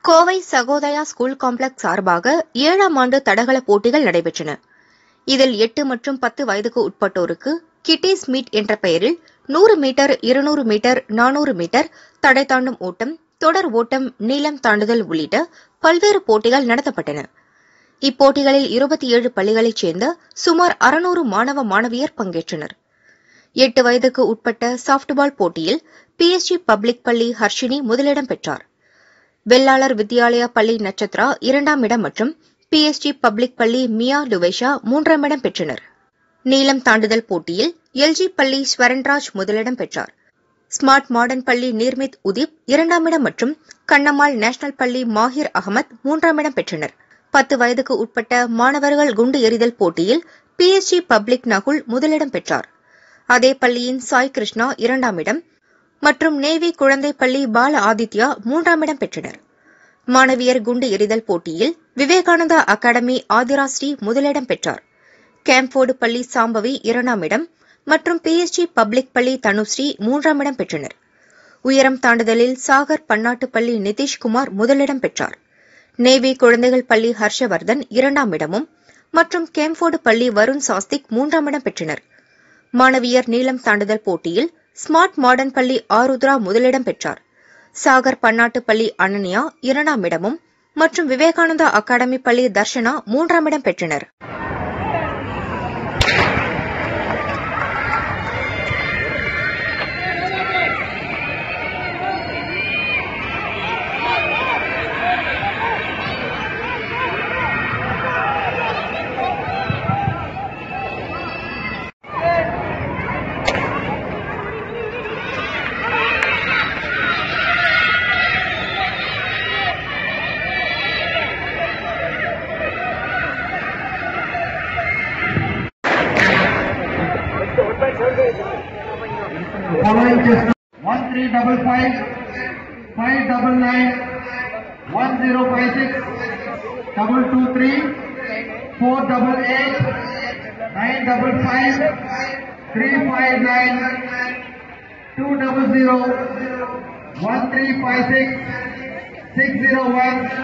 Kovai Sahodaya school complex சார்பாக ஏழாம் ஆண்டு தடகள போட்டிகள் நடைபெற்றன இதில் எட்டு மற்றும் பத்து வயதுக்கு உட்பட்டோருக்கு கிட்டீஸ் மீட் என்ற பெயரில் நூறு மீட்டர் இருநூறு மீட்டர் நானூறு மீட்டர் தடை தாண்டும் ஓட்டம் தொடர் ஓட்டம் நீளம் தாண்டுதல் உள்ளிட்ட பல்வேறு போட்டிகள் நடத்தப்பட்டன இப்போட்டிகளில் இருபத்தி ஏழு பள்ளிகளைச் சேர்ந்த சுமார் அறுநூறு மாணவ மாணவியர் பங்கேற்றனர் எட்டு வயதுக்கு உட்பட்ட சாப்ட்பால் போட்டியில் பிஎஸ்ஜி பப்ளிக் பள்ளி ஹர்ஷினி முதலிடம் பெற்றார் வெள்ளாளர் வித்யாலயா பள்ளி நட்சத்ரா இரண்டாம் இடம் மற்றும் பிஎஸ்ஜி பப்ளிக் பள்ளி மியா லுவேஷா மூன்றாம் இடம் பெற்றனர் நீளம் தாண்டுதல் போட்டியில் எல்ஜி பள்ளி ஸ்வரன்ராஜ் முதலிடம் பெற்றார் ஸ்மார்ட் மாடர்ன் பள்ளி நீர்மித் உதிப் இரண்டாம் இடம் மற்றும் கண்ணம்மாள் நேஷனல் பள்ளி மாஹிர் அகமத் மூன்றாம் இடம் பெற்றனர் பத்து வயதுக்கு உட்பட்ட மாணவர்கள் குண்டு எறிதல் போட்டியில் பிஎஸ்ஜி பப்ளிக் நகுல் முதலிடம் பெற்றார் அதே பள்ளியின் சாய் கிருஷ்ணா இரண்டாம் இடம் மற்றும் நேவி குழந்தை பள்ளி பால ஆதித்யா மூன்றாம் இடம் பெற்றனர் மாணவியர் குண்டு எறிதல் போட்டியில் விவேகானந்தா அகாடமி ஆதிரா ஸ்ரீ முதலிடம் பெற்றார் கேம்போர்டு பள்ளி சாம்பவி இரண்டாம் இடம் மற்றும் பிஎஸ்ஜி பப்ளிக் பள்ளி தனுஸ்ரீ மூன்றாம் இடம் பெற்றனர் உயரம் தாண்டுதலில் சாகர் பன்னாட்டு பள்ளி நிதிஷ்குமார் முதலிடம் பெற்றார் நேவி குழந்தைகள் பள்ளி ஹர்ஷவர்தன் இரண்டாம் இடமும் மற்றும் கேம்போர்டு பள்ளி வருண் சாஸ்திக் மூன்றாம் இடம் பெற்றனர் மாணவியர் நீளம் தாண்டுதல் போட்டியில் ஸ்மார்ட் மாடர்ன் பள்ளி ஆருத்ரா முதலிடம் பெற்றார் சாகர் பன்னாட்டு பள்ளி அனன்யா இரண்டாம் இடமும் மற்றும் விவேகானந்தா அகாடமி பள்ளி தர்ஷனா மூன்றாம் இடம் பெற்றனர் Following just one three double five, five double nine, one zero five six, double two three, four double eight, nine double five, three five nine, two double zero, one three five six, six zero one.